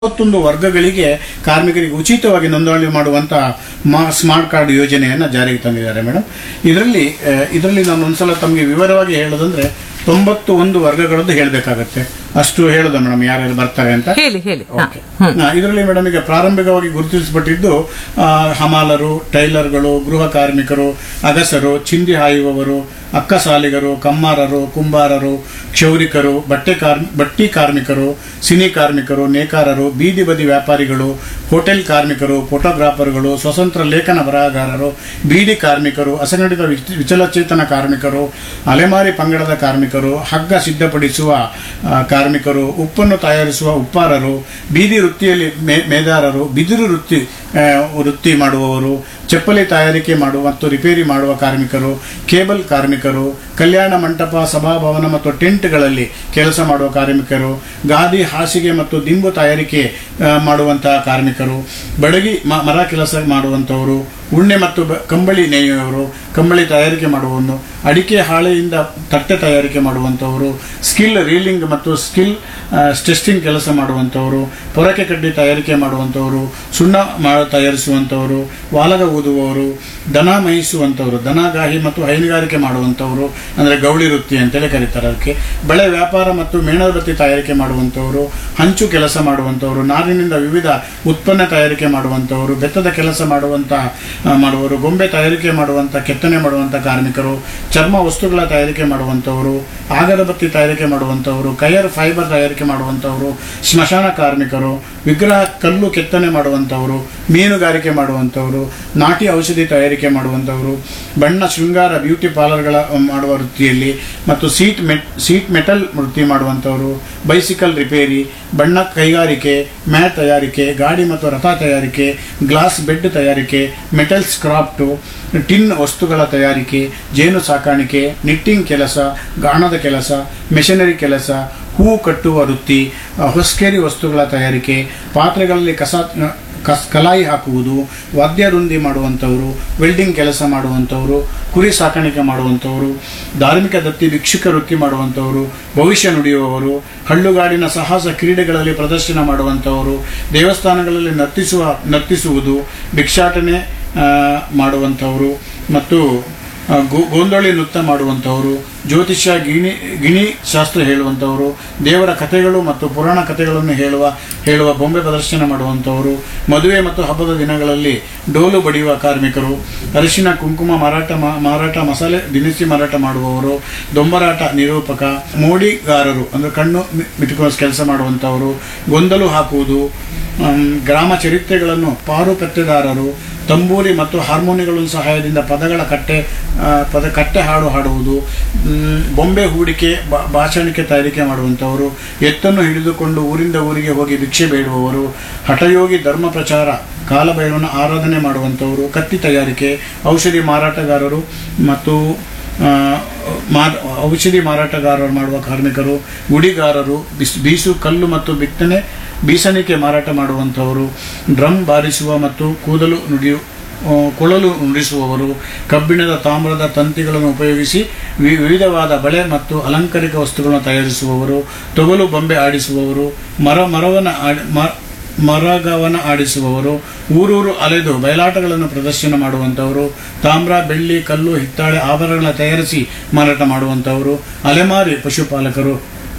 ಮೂವತ್ತೊಂದು ವರ್ಗಗಳಿಗೆ ಕಾರ್ಮಿಕರಿಗೆ ಉಚಿತವಾಗಿ ನೋಂದಣಿ ಮಾಡುವಂತ ಮಾ- ಸ್ಮಾರ್ಟ್ ಕಾರ್ಡ್ ಯೋಜನೆಯನ್ನ ಜಾರಿಗೆ ತಂದಿದ್ದಾರೆ ಮೇಡಮ್ ಇದರಲ್ಲಿ ಆ, ಇದರಲ್ಲಿ ನಾನು ಒಂದ್ಸಲ ತಮಗೆ ವಿವರವಾಗಿ ಹೇಳೋದಂದ್ರೆ ತೊಂಬತ್ತು ಒಂದು ವರ್ಗಗಳದ್ದು ಹೇಳಬೇಕಾಗತ್ತೆ ಅಷ್ಟು ಹೇಳೋದ ಮೇಡಮ್ ಯಾರ್ಯಾರು ಬರ್ತಾರೆ ಅಂತ ಹೇಳಿ ಹೇಳಿ ಹಾ. ಓಕೆ. ಆ, ಇದರಲ್ಲಿ ಮೇಡಮ್ ಈಗ ಪ್ರಾರಂಭಿಕವಾಗಿ ಗುರುತಿಸಲ್ಪಟ್ಟಿದ್ದು ಆ, ಹಮಾಲರು ಟೈಲರ್ಗಳು ಗೃಹ ಕಾರ್ಮಿಕರು ಅಗಸರು ಚಿಂದಿ ಹಾಯುವವರು ಅಕ್ಕಸಾಲಿಗರು ಕಮ್ಮಾರರು ಕುಂಬಾರರು ಕ್ಷೌರಿಕರು ಬಟ್ಟೆ ಕಾರ್ಮಿ ಬಟ್ಟಿ ಕಾರ್ಮಿಕರು ಸಿನಿ ಕಾರ್ಮಿಕರು ನೇಕಾರರು ಬೀದಿ ಬದಿ ವ್ಯಾಪಾರಿಗಳು ಹೋಟೆಲ್ ಕಾರ್ಮಿಕರು ಫೋಟೋಗ್ರಾಫರ್ಗಳು ಸ್ವತಂತ್ರ ಲೇಖನ ಬರಹಗಾರರು ಬೀಡಿ ಕಾರ್ಮಿಕರು ಅಸಂಘಟಿತ ವಿಚ- ವಿಚಲಚೇತನ ಕಾರ್ಮಿಕರು ಅಲೆಮಾರಿ ಪಂಗಡದ ಕಾರ್ಮಿಕರು ಹಗ್ಗ ಸಿದ್ಧಪಡಿಸುವ ಆ, ಕಾರ್ಮಿಕರು ಉಪ್ಪನ್ನು ತಯಾರಿಸುವ ಉಪ್ಪಾರರು ಬೀದಿ ವೃತ್ತಿಯಲ್ಲಿ ಮೇ- ಮೇದಾರರು ಬಿದಿರು ವೃತ್ತಿ ಆ, ವೃತ್ತಿ ಮಾಡುವವರು ಚಪ್ಪಲಿ ತಯಾರಿಕೆ ಮಾಡುವ ಮತ್ತು ರಿಪೇರಿ ಮಾಡುವ ಕಾರ್ಮಿಕರು ಕೇಬಲ್ ಕಾರ್ಮಿಕರು ಕಲ್ಯಾಣ ಮಂಟಪ ಸಭಾಭವನ ಮತ್ತು ಟೆಂಟ್ಗಳಲ್ಲಿ ಕೆಲಸ ಮಾಡುವ ಕಾರ್ಮಿಕರು ಗಾದಿ ಹಾಸಿಗೆ ಮತ್ತು ದಿಂಬು ತಯಾರಿಕೆ ಆ, ಮಾಡುವಂತಹ ಕಾರ್ಮಿಕರು ಬಡಗಿ ಮ- ಮರ ಕೆಲಸ ಮಾಡುವಂತವರು ಉಣ್ಣೆ ಮತ್ತು ಬ- ಕಂಬಳಿ ನೇಯುವವರು ಕಂಬಳಿ ತಯಾರಿಕೆ ಮಾಡುವವನು ಅಡಿಕೆ ಹಾಳೆಯಿಂದ ತಟ್ಟೆ ತಯಾರಿಕೆ ಮಾಡುವಂತವರು ಸ್ಕಿಲ್ ರೀಲಿಂಗ್ ಮತ್ತು ಸ್ಕಿಲ್ ಟೆಸ್ಟಿಂಗ್ ಕೆಲಸ ಮಾಡುವಂತವರು ಪೊರಕೆ ಕಡ್ಡಿ ತಯಾರಿಕೆ ಮಾಡುವಂತವರು ಸುಣ್ಣ ಮಾ- ತಯಾರಿಸುವಂತವರು ವಾಲಗ ಊದುವವರು ದನ ಮೇಯಿಸುವಂತವರು ದನಗಾಹಿ ಮತ್ತು ಹೈನುಗಾರಿಕೆ ಮಾಡುವಂತವರು ಅಂದ್ರೆ ಗೌಳಿ ವೃತ್ತಿ ಅಂತೇಳಿ ಕರೀತಾರೆ ಅದಕ್ಕೆ ಬೆಳೆ ವ್ಯಾಪಾರ ಮತ್ತು ಮೇಣಬತ್ತಿ ತಯಾರಿಕೆ ಮಾಡುವಂತವರು ಹಂಚು ಕೆಲಸ ಮಾಡುವಂತವರು ನಾರಿನಿಂದ ವಿವಿಧ ಉತ್ಪನ್ನ ತಯಾರಿಕೆ ಮಾಡುವಂತವರು ಬೆತ್ತದ ಕೆಲಸ ಮಾಡುವಂತ ಆ, ಮಾಡುವವರು ಗೊಂಬೆ ತಯಾರಿಕೆ ಮಾಡುವಂತ ಕೆತ್ತನೆ ಮಾಡುವಂತ ಕಾರ್ಮಿಕರು ಚರ್ಮ ವಸ್ತುಗಳ ತಯಾರಿಕೆ ಮಾಡುವಂತವರು ಆಗರಬತ್ತಿ ತಯಾರಿಕೆ ಮಾಡುವಂತವರು ಕಯರ್ ಫೈಬರ್ ತಯಾರಿಕೆ ಮಾಡುವಂತವರು ಸ್ಮಶಾನ ಕಾರ್ಮಿಕರು ವಿಗ್ರಹ ಕಲ್ಲು ಕೆತ್ತನೆ ಮಾಡುವಂತವರು ಮೀನುಗಾರಿಕೆ ಮಾಡುವಂತವರು ನಾಟಿ ಔಷಧಿ ತಯಾರಿಕೆ ಮಾಡುವಂತವರು ಬಣ್ಣ ಶೃಂಗಾರ ಬ್ಯೂಟಿ ಪಾರ್ಲರ್ಗಳ ಮಾಡುವ ವೃತ್ತಿಯಲ್ಲಿ ಮತ್ತು ಸೀಟ್ ಮೆಟ್ ಸೀಟ್ ಮೆಟಲ್ ವೃತ್ತಿ ಮಾಡುವಂತವರು ಬೈಸಿಕಲ್ ರಿಪೇರಿ ಬಣ್ಣ ಕೈಗಾರಿಕೆ ಮ್ಯಾಟ್ ತಯಾರಿಕೆ ಗಾಡಿ ಮತ್ತು ರಥ ತಯಾರಿಕೆ ಗ್ಲಾಸ್ ಬೆಡ್ ತಯಾರಿಕೆ ಮೆಟಲ್ ಸ್ಕ್ರಾಫ್ಟು ಟಿನ್ ವಸ್ತುಗಳ ತಯಾರಿಕೆ ಜೇನು ಸಾಕಾಣಿಕೆ ನಿಟ್ಟಿಂಗ್ ಕೆಲಸ ಗಾಣದ ಕೆಲಸ ಮೆಷಿನರಿ ಕೆಲಸ ಹೂ ಕಟ್ಟುವ ವೃತ್ತಿ ಅ, ಹೊಸ್ಕೇರಿ ವಸ್ತುಗಳ ತಯಾರಿಕೆ ಪಾತ್ರೆಗಳಲ್ಲಿ ಕಸ ಕಸ್ ಕಲಾಯಿ ಹಾಕುವುದು ವಾದ್ಯರುಂದಿ ಮಾಡುವಂಥವರು ವೆಲ್ಡಿಂಗ್ ಕೆಲಸ ಮಾಡುವಂಥವರು ಕುರಿ ಸಾಕಾಣಿಕೆ ಮಾಡುವಂಥವರು ಧಾರ್ಮಿಕ ದತ್ತಿ ಭಿಕ್ಷುಕ ವೃತ್ತಿ ಮಾಡುವಂಥವರು ಭವಿಷ್ಯ ನುಡಿಯುವವರು ಹಳ್ಳುಗಾಡಿನ ಸಾಹಸ ಕ್ರೀಡೆಗಳಲ್ಲಿ ಪ್ರದರ್ಶನ ಮಾಡುವಂಥವರು ದೇವಸ್ಥಾನಗಳಲ್ಲಿ ನರ್ತಿಸುವ ನರ್ತಿಸುವುದು ಭಿಕ್ಷಾಟನೆ ಆ, ಮಾಡುವಂಥವರು ಮತ್ತು ಆ, ಗೋ- ಗೋಂದೋಳಿ ನೃತ್ಯ ಮಾಡುವಂಥವರು ಜ್ಯೋತಿಷ್ಯ ಗಿಣಿ ಗಿಣಿ ಶಾಸ್ತ್ರ ಹೇಳುವಂಥವರು ದೇವರ ಕಥೆಗಳು ಮತ್ತು ಪುರಾಣ ಕಥೆಗಳನ್ನು ಹೇಳುವ ಹೇಳುವ ಬೊಂಬೆ ಪ್ರದರ್ಶನ ಮಾಡುವಂಥವರು ಮದುವೆ ಮತ್ತು ಹಬ್ಬದ ದಿನಗಳಲ್ಲಿ ಡೋಲು ಬಡಿಯುವ ಕಾರ್ಮಿಕರು ಅರಿಶಿನ ಕುಂಕುಮ ಮಾರಾಟ ಮಾ- ಮಾರಾಟ ಮಸಾಲೆ ದಿನಸಿ ಮಾರಾಟ ಮಾಡುವವರು ದೊಂಬರಾಟ ನಿರೂಪಕ ಮೋಡಿಗಾರರು ಅಂದ್ರೆ ಕಣ್ಣು ಮಿ- ಮಿಟುಕುವ ಕೆಲಸ ಮಾಡುವಂಥವರು ಗೊಂದಲು ಹಾಕುವುದು ಆಮ್, ಗ್ರಾಮ ಚರಿತ್ರೆಗಳನ್ನು ಪಾರು ಪತ್ತೆದಾರರು ತಂಬೂರಿ ಮತ್ತು ಹಾರ್ಮೋನಿಗಳ ಸಹಾಯದಿಂದ ಪದಗಳ ಕಟ್ಟೆ ಆ, ಪದ ಕಟ್ಟೆ ಹಾಡು ಹಾಡುವುದು ಮ್, ಬೊಂಬೆ ಹೂಡಿಕೆ ಬಾ- ಭಾಷಣಿಕೆ ತಯಾರಿಕೆ ಮಾಡುವಂಥವರು ಎತ್ತನ್ನು ಹಿಡಿದುಕೊಂಡು ಊರಿಂದ ಊರಿಗೆ ಹೋಗಿ ಭಿಕ್ಷೆ ಬೇಡುವವರು ಹಠಯೋಗಿ ಧರ್ಮ ಪ್ರಚಾರ ಕಾಲಭೈರವನ ಆರಾಧನೆ ಮಾಡುವಂಥವರು ಕತ್ತಿ ತಯಾರಿಕೆ ಔಷಧಿ ಮಾರಾಟಗಾರರು ಮತ್ತು ಆ, ಮಾ- ಔಷಧಿ ಮಾರಾಟಗಾರರು ಮಾಡುವ ಕಾರ್ಮಿಕರು ಗುಡಿಗಾರರು ಬಿಸ್- ಬೀಸು ಕಲ್ಲು ಮತ್ತು ಬಿತ್ತನೆ ಬೀಸಣಿಕೆ ಮಾರಾಟ ಮಾಡುವಂಥವರು ಡ್ರಮ್ ಬಾರಿಸುವ ಮತ್ತು ಕೂದಲು ನುಡಿಯು ಆ, ಕೊಳಲು ನುಡಿಸುವವರು ಕಬ್ಬಿಣದ ತಾಮ್ರದ ತಂತಿಗಳನ್ನು ಉಪಯೋಗಿಸಿ ವಿ- ವಿವಿಧವಾದ ಬಳೆ ಮತ್ತು ಅಲಂಕಾರಿಕ ವಸ್ತುಗಳನ್ನು ತಯಾರಿಸುವವರು ತೊಗಲು ಬೊಂಬೆ ಆಡಿಸುವವರು ಮರ ಮರವನ ಆಡಿ- ಮ- ಮರಗವನ ಆಡಿಸುವವರು ಊರೂರು ಅಲೆದು ಬಯಲಾಟಗಳನ್ನು ಪ್ರದರ್ಶನ ಮಾಡುವಂಥವರು ತಾಮ್ರ ಬೆಳ್ಳಿ ಕಲ್ಲು ಹಿತ್ತಾಳೆ ಆಭರಣಗಳ ತಯಾರಿಸಿ ಮಾರಾಟ ಮಾಡುವಂಥವರು ಅಲೆಮಾರಿ ಪಶುಪಾಲಕರು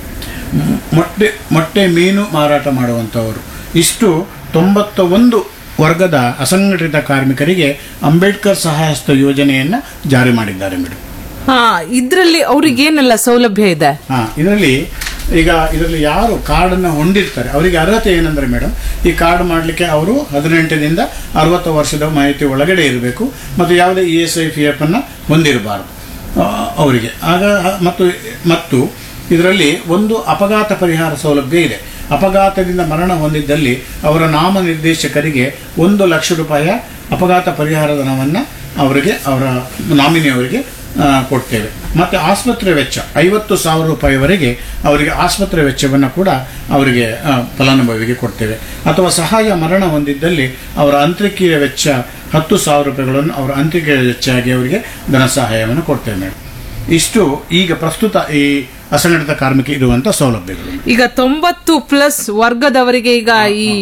ಮ್- ಮೊಟ್ಟೆ ಮೊಟ್ಟೆ ಮೀನು ಮಾರಾಟ ಮಾಡುವಂಥವರು ಇಷ್ಟು ತೊಂಬತ್ತ ಒಂದು ವರ್ಗದ ಅಸಂಘಟಿತ ಕಾರ್ಮಿಕರಿಗೆ ಅಂಬೇಡ್ಕರ್ ಸಹಾಯಸ್ತ ಯೋಜನೆಯನ್ನ ಜಾರಿ ಮಾಡಿದ್ದಾರೆ ಮೇಡಮ್ ಹಾ ಇದ್ರಲ್ಲಿ ಅವ್ರಿಗೇನೆಲ್ಲ ಸೌಲಭ್ಯ ಇದೆ ಹಾ ಇದರಲ್ಲಿ ಈಗ ಇದರಲ್ಲಿ ಯಾರು ಕಾರ್ಡನ್ನು ಹೊಂದಿರ್ತಾರೆ ಅವರಿಗೆ ಅರ್ಹತೆ ಏನಂದ್ರೆ ಮೇಡಮ್ ಈ ಕಾರ್ಡ್ ಮಾಡಲಿಕ್ಕೆ ಅವರು ಹದಿನೆಂಟರಿಂದ ಅರವತ್ತು ವರ್ಷದ ಮಾಹಿತಿ ಒಳಗಡೆ ಇರಬೇಕು ಮತ್ತು ಯಾವುದೇ E S I P F ಅನ್ನು ಹೊಂದಿರಬಾರದು ಆ, ಅವರಿಗೆ ಆಗ ಮತ್ತು ಮತ್ತು ಇದರಲ್ಲಿ ಒಂದು ಅಪಘಾತ ಪರಿಹಾರ ಸೌಲಭ್ಯ ಇದೆ ಅಪಘಾತದಿಂದ ಮರಣ ಹೊಂದಿದ್ದಲ್ಲಿ ಅವರ ನಾಮನಿರ್ದೇಶಕರಿಗೆ ಒಂದು ಲಕ್ಷ ರೂಪಾಯಿಯ ಅಪಘಾತ ಪರಿಹಾರ ಧನವನ್ನು ಅವರಿಗೆ ಅವರ ನಾಮಿನಿಯವರಿಗೆ ಆ, ಕೊಡ್ತೇವೆ ಮತ್ತೆ ಆಸ್ಪತ್ರೆ ವೆಚ್ಚ ಐವತ್ತು ಸಾವಿರ ರೂಪಾಯಿವರೆಗೆ ಅವರಿಗೆ ಆಸ್ಪತ್ರೆ ವೆಚ್ಚವನ್ನು ಕೂಡ ಅವರಿಗೆ ಆ, ಫಲಾನುಭವಿಗೆ ಕೊಡ್ತೇವೆ ಅಥವಾ ಸಹಾಯ ಮರಣ ಹೊಂದಿದ್ದಲ್ಲಿ ಅವರ ಅಂತ್ಯಕ್ರಿಯೆ ವೆಚ್ಚ ಹತ್ತು ಸಾವಿರ ರೂಪಾಯಿಗಳನ್ನು ಅವರ ಅಂತ್ಯಕ್ರಿಯೆ ವೆಚ್ಚ ಆಗಿ ಅವರಿಗೆ ಧನ ಸಹಾಯವನ್ನು ಕೊಡ್ತೇವೆ ಮೇಡಮ್ ಇಷ್ಟು ಈಗ ಪ್ರಸ್ತುತ ಈ ಅಸಂಘಟಿತ ಕಾರ್ಮಿಕ ಇರುವಂತ ಸೌಲಭ್ಯಗಳು ಈಗ ತೊಂಬತ್ತು ಪ್ಲಸ್ ವರ್ಗದವರಿಗೆ ಈಗ ಈ